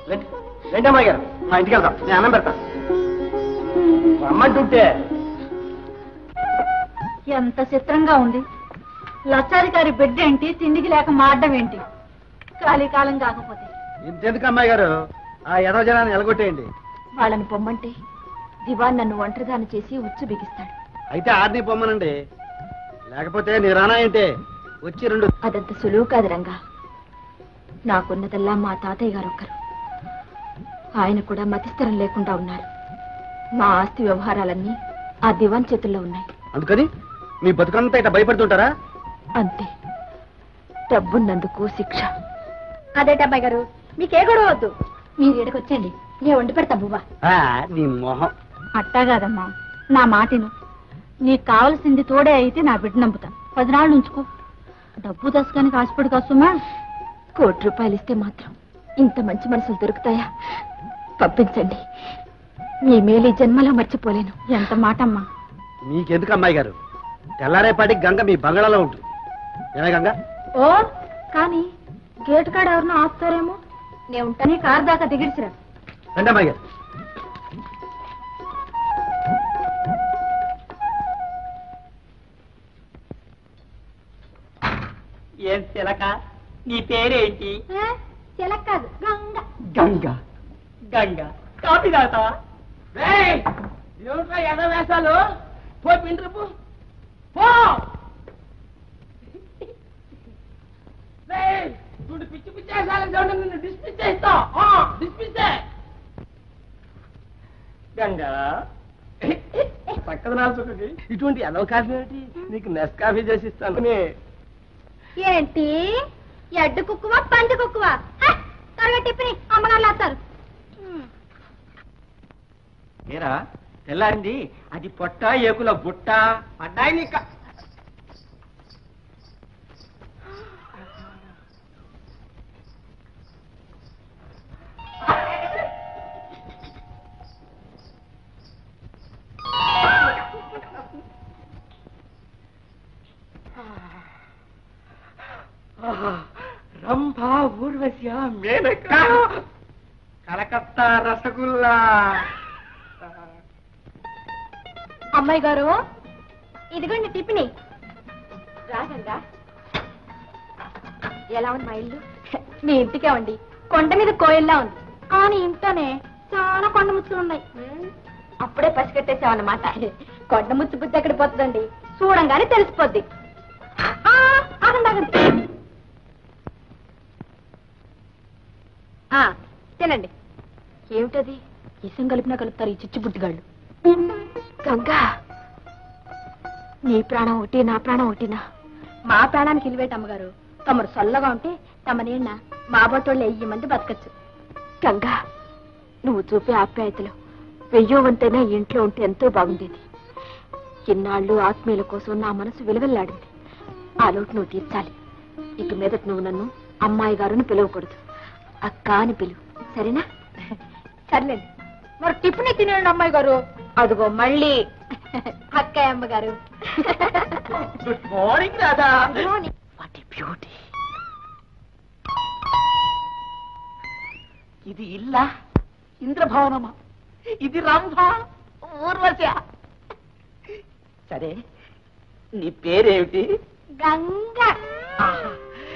రండి రండి అమ్మాయి గారు మా ఇంటికి వెళ్దాం నేను అన్నం పెడతాను రమ్మంటుంటే ఎంత చిత్రంగా ఉంది లచ్చారి గారి బిడ్డ ఏంటి తిండికి లేక మాడడం ఏంటి ఖాళీ కాలం కాకపోతే ఇంతెందుకు అమ్మాయి గారు ఆ ఎడవ జనాన్ని ఎలగొట్టేయండి వాళ్ళని పొమ్మంటే దివాన్ నన్ను ఒంటరిదాన్ని చేసి ఉచ్చు బిగిస్తాడు అయితే ఆర్ని పొమ్మనండి లేకపోతే నీ రానా ఏంటే వచ్చి రెండు అదంత సులువు కాదు రంగా నాకున్నదల్లా మా తాతయ్య గారు ఒక్కరు ఆయన కూడా మతిస్థిరం లేకుండా ఉన్నారు మా ఆస్తి వ్యవహారాలన్నీ ఆ దివాన్ చేతుల్లో ఉన్నాయి అందుకని మీ బతుకంతా ఇట్లా భయపడుతుంటారా అంతే డబ్బున్నందుకు శిక్ష అదేటబ్బాయి గారు మీకే గొడవ వద్దు మీరు ఇక్కడికొచ్చండి నేను వండి పెడతా బువ్వా ఆ, నీ మొహం అట్టా కాదమ్మా నా మాటిను నీకు కావలసింది తోడే అయితే నా బిడ్డ నమ్ముతాను పది నాళ్ళు ఉంచుకో డబ్బు దశకానికి ఆశపడి కాసుమా కోటి రూపాయలు ఇస్తే మాత్రం ఇంత మంచి మనసులు దొరుకుతాయా పంపించండి మీ మేలు ఈ జన్మలో మర్చిపోలేను ఎంత మాటమ్మా మీకెందుకు అమ్మాయి గారు తెల్లారేపాటికి గంగ మీ బంగాళాలో ఉంటుంది ఏమే గంగ ఓ కానీ గేట్ కాడ ఎవరినో ఆపుతారేమో నేను ఉంటానే కారు దాకా దిగిడిచిరా రండి అమ్మాయి గారు ఏం చిలక నీ పేరేంటి చిలక్ కాదు గంగ గంగ గంగ కాఫీ తాగుతావా ఏమిటో ఎద వేషాలు పో పిండ్రు పో పో రేయ్, చూడు పిచ్చి పిచ్చి వేషాలు చూడండి నిన్ను డిస్మిస్ చేస్తా డిస్మిస్ గంగ పక్కన నాలుగుకి ఇటువంటి ఎదవ కాఫీ ఏంటి నీకు నెస్ కాఫీ చేసి ఇస్తాను ఏంటి ఎడ్డు కుక్కువా పంది కుక్కువా త్వరగా టిఫిన్ అమ్మగారు లేస్తారు ఏరా తెల్లారింది అది పొట్ట ఏకుల బుట్ట పడ్డాయి నీక రంభ ఊర్వశ్య మేనక కలకత్తా రసగుల్లా అమ్మాయి గారు ఇదిగోండి టిఫిన్ రాగంగా ఎలా ఉంది మా ఇల్లు మీ ఇంటికే ఉండి కొండ మీద కోయిల్లా ఉంది కానీ ఇంట్లోనే చాలా కొండ ముచ్చులు ఉన్నాయి అప్పుడే పసిగట్టేసామన్నమాట కొండ ముచ్చు బుద్ధి ఎక్కడ పోతుందండి చూడంగానే తెలిసిపోద్ది ఆ, ఆగండి ఆగండి ఆ, తినండి ఏమిటది ఇసం కలిపినా కలుపుతారు ఈ చిచ్చు బుద్ధిగాళ్ళు గంగా నీ ప్రాణం ఒకటి నా ప్రాణం ఒకటినా మా ప్రాణానికి ఇలివేట అమ్మగారు తమరు సొల్లగా ఉంటే తమ నీళ్ళ మా బొట్టోళ్ళు వెయ్యి మంది బతకచ్చు గంగా నువ్వు చూపే ఆప్యాయతలు వెయ్యో వంతైనా ఇంట్లో ఉంటే ఎంతో బాగుండేది ఇన్నాళ్ళు ఆత్మీయుల కోసం నా మనసు విలువెల్లాడింది ఆ లోటు నువ్వు తీర్చాలి ఇక మీదట నువ్వు నన్ను అమ్మాయి గారుని పిలవకూడదు అక్క అని పిలువు సరేనా సర్లేండి మరి టిఫిన్ తినండి అమ్మాయి గారు అదిగో మళ్ళీ అక్కయ్య అమ్మగారు good morning Radha what beauty ఇది ఇల్లా ఇంద్రభవనమా ఇది రంభ ఊర్వశ సరే నీ పేరేమిటి గంగ ఆహా.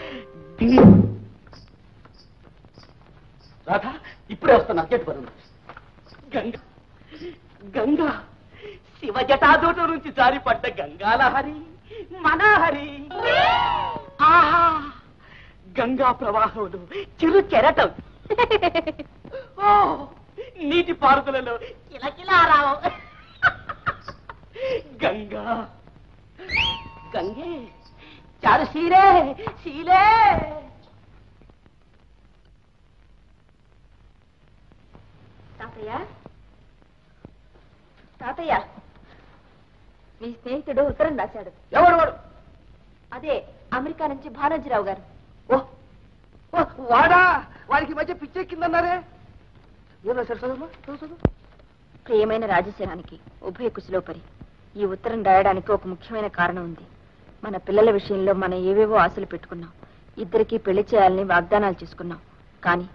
రాధా ఇప్పుడే వస్తున్నా గెట్ పరుంది గంగ గంగ శివ జటాదూట నుంచి జారిపడ్డ గంగాలహరి మనహరి ఆహా గంగా ప్రవాహంలో చిరు కెరటం ఓ నీటి పారుదలలో కిలకిలారావు గంగా గంగే చారు సీరే సీలే తాతయ్య తాతయ్య మీ స్నేహితుడు ఉత్తరం రాశాడు ఎవడు వాడు అదే అమెరికా నుంచి భానోజీరావు గారు ఓ ఓ, వాడా వాడికి ఈ మధ్య పిచ్చెక్కిందన్నారే ఏం రాశాడు చదువు చదువు చదువు ప్రియమైన రాజశేఖరానికి ఉభయ కుశలోపరి ఈ ఉత్తరం రాయడానికి ఒక ముఖ్యమైన కారణం ఉంది మన పిల్లల విషయంలో మనం ఏవేవో ఆశలు పెట్టుకున్నాం ఇద్దరికి పెళ్లి చేయాలని వాగ్దానాలు చేసుకున్నాం కానీ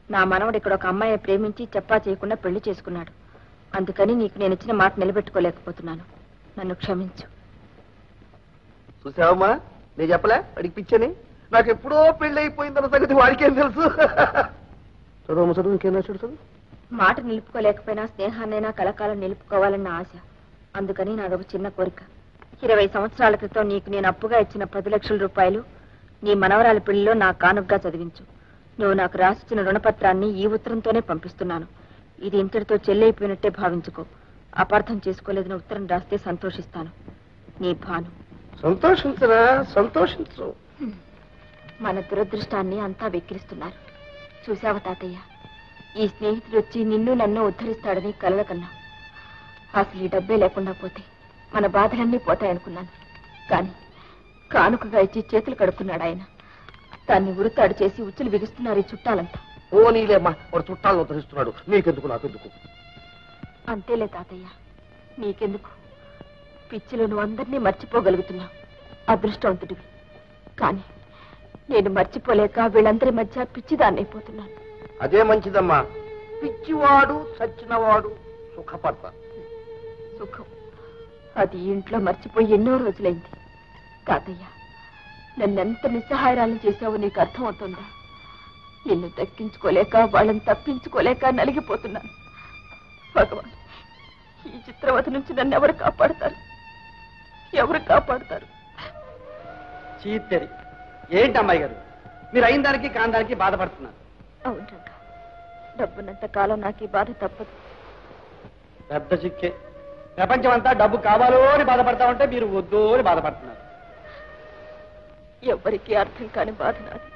నా మనవడు ఇక్కడ ఒక అమ్మాయిని ప్రేమించి చెప్పా చేయకుండా పెళ్లి చేసుకున్నాడు అందుకని నీకు నేను ఇచ్చిన మాట నిలబెట్టుకోలేకపోతున్నాను నన్ను క్షమించు చూసావమ్మా నేను చెప్పలే వాడికి పిచ్చని నాకు ఎప్పుడో పెళ్లి అయిపోయిందన్న సంగతి వాడికేం తెలుసు చదువు చదువు ఇంకేం రాశాడు చదువు మాట నిలుపుకోలేకపోయినా స్నేహాన్నైనా కలకాలం నిలుపుకోవాలన్న ఆశ అందుకని నాదొక చిన్న కోరిక ఇరవై సంవత్సరాల క్రితం నీకు నేను అప్పుగా ఇచ్చిన పది లక్షల రూపాయలు నీ మనవరాలి పెళ్లిలో నా కానుగ్గా చదివించు నువ్వు నాకు రాసిచ్చిన రుణపత్రాన్ని ఈ ఉత్తరంతోనే పంపిస్తున్నాను ఇది ఇంతటితో చెల్లైపోయినట్టే భావించుకో అపార్థం చేసుకోలేదని ఉత్తరం రాస్తే సంతోషిస్తాను నీ భాను సంతోషించరా సంతోషించు మన దురదృష్టాన్ని అంతా వెక్కిరిస్తున్నారు చూసావా తాతయ్య ఈ స్నేహితుడు వచ్చి నిన్ను నన్ను ఉద్ధరిస్తాడని కలల కన్నా అసలు ఈ డబ్బే లేకుండా పోతే మన బాధలన్నీ పోతాయనుకున్నాను కానీ కానుకగా ఇచ్చి చేతులు కడుక్కున్నాడు ఆయన దాన్ని ఉరుతాడు చేసి ఉచ్చులు బిగుస్తున్నారు ఈ చుట్టాలంతా ఓ నీలేమ్మా వాడు చుట్టాలను ఉద్ధరిస్తున్నాడు నీకెందుకు నాకెందుకు అంతేలే తాతయ్య నీకెందుకు పిచ్చిలో నువ్వు అందరినీ మర్చిపోగలుగుతున్నావు అదృష్టవంతుడివి కానీ నేను మర్చిపోలేక వీళ్ళందరి మధ్య పిచ్చిదాన్ని అయిపోతున్నాను అదే మంచిదమ్మా పిచ్చివాడు చచ్చినవాడు సుఖపడతారు సుఖం అది ఈ ఇంట్లో మర్చిపోయి ఎన్నో రోజులైంది తాతయ్య నన్నెంత నిస్సహాయరాలను చేశావో నీకు అర్థమవుతుందా నిన్ను దక్కించుకోలేక వాళ్ళని తప్పించుకోలేక నలిగిపోతున్నాను భగవాన్ ఈ చిత్రవత నుంచి నన్ను ఎవరు కాపాడతారు ఎవరు కాపాడతారు చీత్తరి ఏంటి అమ్మాయి గారు మీరు అయిన దానికి కాని దానికి బాధపడుతున్నారు అవును రంగ డబ్బున్నంత కాలం నాకు ఈ బాధ తప్పదు పెద్ద చిక్కే ప్రపంచం అంతా డబ్బు కావాలో అని బాధపడతా ఉంటే మీరు వద్దు అని బాధపడుతున్నారు ఎవ్వరికీ అర్థం కాని బాధ నాది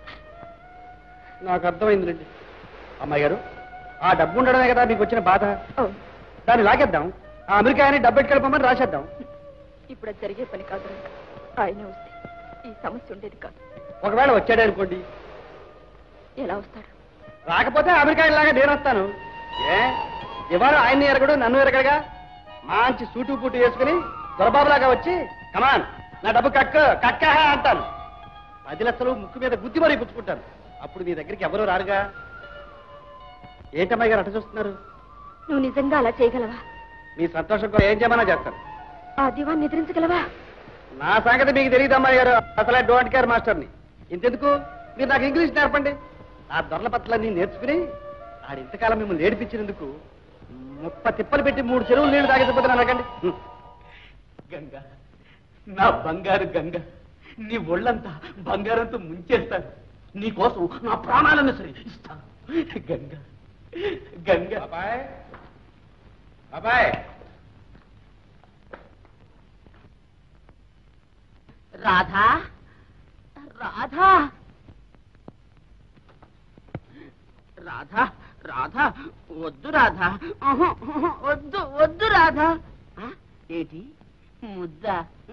నాకు అర్థమైందిలేండి అమ్మాయి గారు ఆ డబ్బు ఉండడమే కదా మీకు వచ్చిన బాధ అవును దాన్ని లాగేద్దాం ఆ అమెరికా అని డబ్బు ఎట్టుకెళ్ళిపోమని రాసేద్దాం ఇప్పుడు అది జరిగే పని కాదు రంగ ఆయన వస్తే ఈ సమస్య ఉండేది కాదు ఒకవేళ వచ్చాడే అనుకోండి ఎలా వస్తాడు రాకపోతే అమెరికా ఇలాగా నేను వస్తాను ఏ ఇవాళ ఆయన్ని ఎరగడు నన్ను ఎరగడుగా మంచి సూటు పూటు వేసుకుని దొరబాబులాగా వచ్చి కమాన్ నా డబ్బు కక్క కక్క అంటాను పది లక్షలు ముక్కు మీద గుద్ది మరీ పుచ్చుకుంటాను అప్పుడు మీ దగ్గరికి ఎవరు రారుగా ఏంటమ్మాయి గారు అట్ట చూస్తున్నారు నువ్వు నిజంగా అలా చేయగలవా మీ సంతోషం కోసం ఏం చేయమన్నా చేస్తాను ఆ దివాన్ని నిద్రించగలవా నా సంగతి మీకు తెలియదు అమ్మాయి గారు అసలే డోంట్ కేర్ మాస్టర్ని ఇంతెందుకు మీరు నాకు ఇంగ్లీష్ నేర్పండి ఆ దొరల పట్లన్నీ నేర్చుకుని ఆడు ఇంతకాలం మిమ్మల్ని ఏడిపించినందుకు ముప్ప తిప్పలు పెట్టి మూడు చెరువులు నీళ్లు తాగకపోతున్నాను అనకండి హ్మ్. గంగ నా బంగారు గంగ నీ ఒళ్ళంతా బంగారంతో ముంచేస్తాను నీ కోసం నా ప్రాణాలను సరే ఇస్తాను గంగ గంగ బాబాయ్ బాబాయ్ రాధా రాధా రాధా రాధా వద్దు రాధా ఆహా, ఆహా, వద్దు వద్దు రాధా ఆ, ఏంటి ముద్ద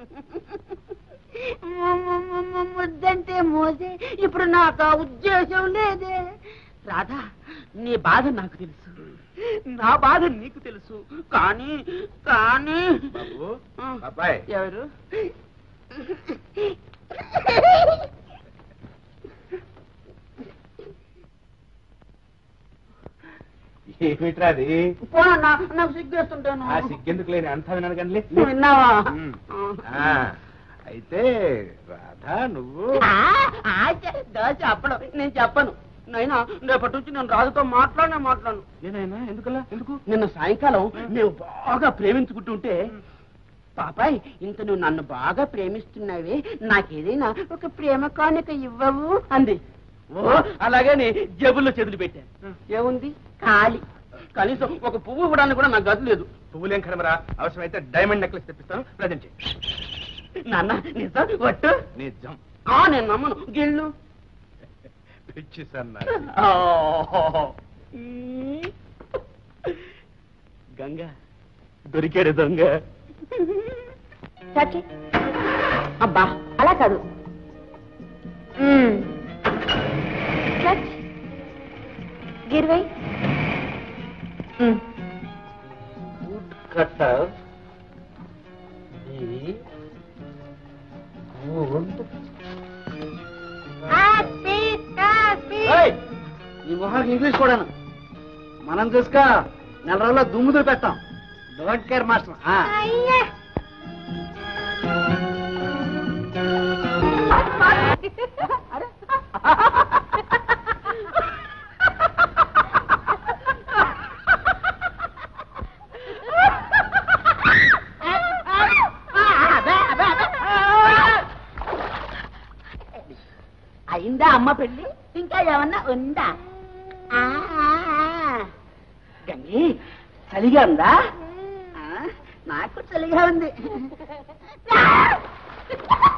ము- ము- ము- ము- ముద్దంటే మోసే ఇప్పుడు నాకు ఆ ఉద్దేశం లేదే రాధా నీ బాధ నాకు తెలుసు నా బాధ నీకు తెలుసు కానీ కానీ బాబు ఆ, అబ్బాయి ఎవరు ఏమిట్రా అది పోనా నా- నాకు సిగ్గేస్తుంటాను ఆ సిగ్గెందుకు లేని అంతా విన్నాను కానీ నువ్వు విన్నావా ఉమ్. ఆ, అయితే రాధా నువ్వు ఆ, ఆ, చె- దా చెప్పను నేను చెప్పను నైనా రేపటి నుంచి నేను రాజుతో మాట్లాడనే మాట్లాడను ఏనాయనా ఎందుకలా ఎందుకు నిన్న సాయంకాలం మేము బాగా ప్రేమించుకుంటుంటే పాపాయ్ ఇంత నువ్వు నన్ను బాగా ప్రేమిస్తున్నావే నాకేదైనా ఒక ప్రేమ కానుక ఇవ్వవు అంది ఓ అలాగని జేబుల్లో చేతులు పెట్టాను ఏముంది ఖాళీ కనీసం ఒక పువ్వు ఇవ్వడానికి కూడా నాకు గది లేదు పువ్వులేం కనమరా అవసరమైతే డైమండ్ నెక్లెస్ తెప్పిస్తాను ప్రజెంట్ చేయి నాన్న నిజం ఒట్టు నిజం ఆ నేను నమ్మను గిళ్ళు పిచ్చి సన్నా గంగ దొరికాడు దొంగ చాచి అబ్బా అలా కాదు మ్మ్. చచ్. గిర్వై మ్మ్. గుడ్ కట్టర్ గుడ్ ఏయ్! నీ మొహానికి ఇంగ్లీష్ కూడాను మనం చూసుకో నెల రోజుల్లో దుమ్ముదులు పెట్టాం డోంట్ కేర్ మాస్టర్ ఆ. అయిందా అమ్మ పెళ్ళి ఇంకా ఏమన్నా ఉందా ఆ, ఆ, ఆ. గంగి చలిగా ఉందా ఆ, నాకు చలిగా ఉంది